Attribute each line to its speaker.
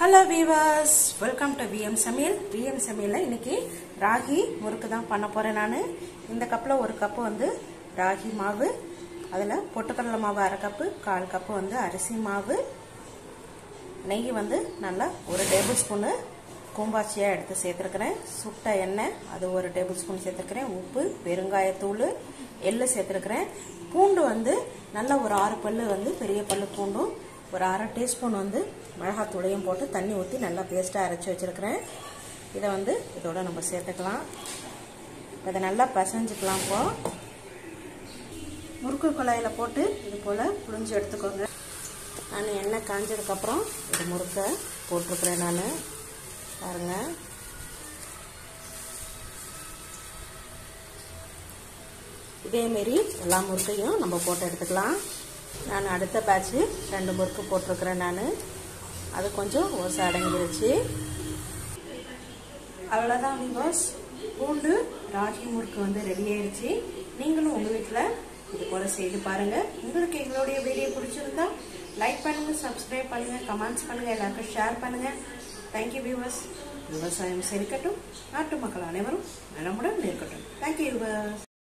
Speaker 1: hello viewers welcome to VM Samayal VM சமையலில் இன்னைக்கு ராகி முறுக்கு தான் பண்ண போகிறேன் நான் இந்த கப்பில் ஒரு கப்பு வந்து ராகி மாவு அதில் பொட்டுக்கடலை மாவு அரை கப்பு கால் கப்பு வந்து அரிசி மாவு நெய் வந்து நல்லா ஒரு டேபிள் ஸ்பூனு கூம்பாச்சியாக எடுத்து சேர்த்துருக்கிறேன் சுட்ட எண்ணெய் அது ஒரு டேபிள் ஸ்பூன் சேர்த்துருக்கிறேன் உப்பு பெருங்காயத்தூள் எள்ளு சேர்த்துருக்கிறேன் பூண்டு வந்து நல்லா ஒரு ஆறு பல்லு வந்து பெரிய பல்லு பூண்டும் ஒரு அரை டீஸ்பூன் வந்து மிளகாத்தூளையும் போட்டு தண்ணி ஊற்றி நல்லா பேஸ்ட்டாக அரைச்சி வச்சுருக்கிறேன் இதை வந்து இதோட நம்ம சேர்த்துக்கலாம் இதை நல்லா பசைஞ்சுக்கலாம் இப்போ முறுக்கு குழாயில் போட்டு இது போல் புழிஞ்சு எடுத்துக்கோங்க நான் எண்ணெய் காஞ்சதுக்கப்புறம் இது முறுக்கை போட்டிருக்கிறேன் நான் பாருங்க இதேமாரி எல்லா முறுக்கையும் நம்ம போட்டு எடுத்துக்கலாம் நான் அடுத்த பேட்ச்சு ரெண்டு முறுக்கு போட்டிருக்கிறேன் நான் அது கொஞ்சம் ஓசை அடங்கிருச்சு அவ்வளோதான் விவாஸ் பூண்டு ராகி முறுக்கு வந்து ரெடி ஆயிடுச்சு நீங்களும் உங்கள் வீட்டில் இது போல் செய்து பாருங்கள் உங்களுக்கு எங்களுடைய வீடியோ பிடிச்சிருந்தா லைக் பண்ணுங்கள் சப்ஸ்கிரைப் பண்ணுங்கள் கமெண்ட்ஸ் பண்ணுங்கள் எல்லாருக்கும் ஷேர் பண்ணுங்கள் தேங்க்யூ வியூவர்ஸ் விவசாயம் செழிக்கட்டும் நாட்டு மக்கள் அனைவரும் நலமுடன் இருக்கட்டும் தேங்க்யூ வியூவர்ஸ்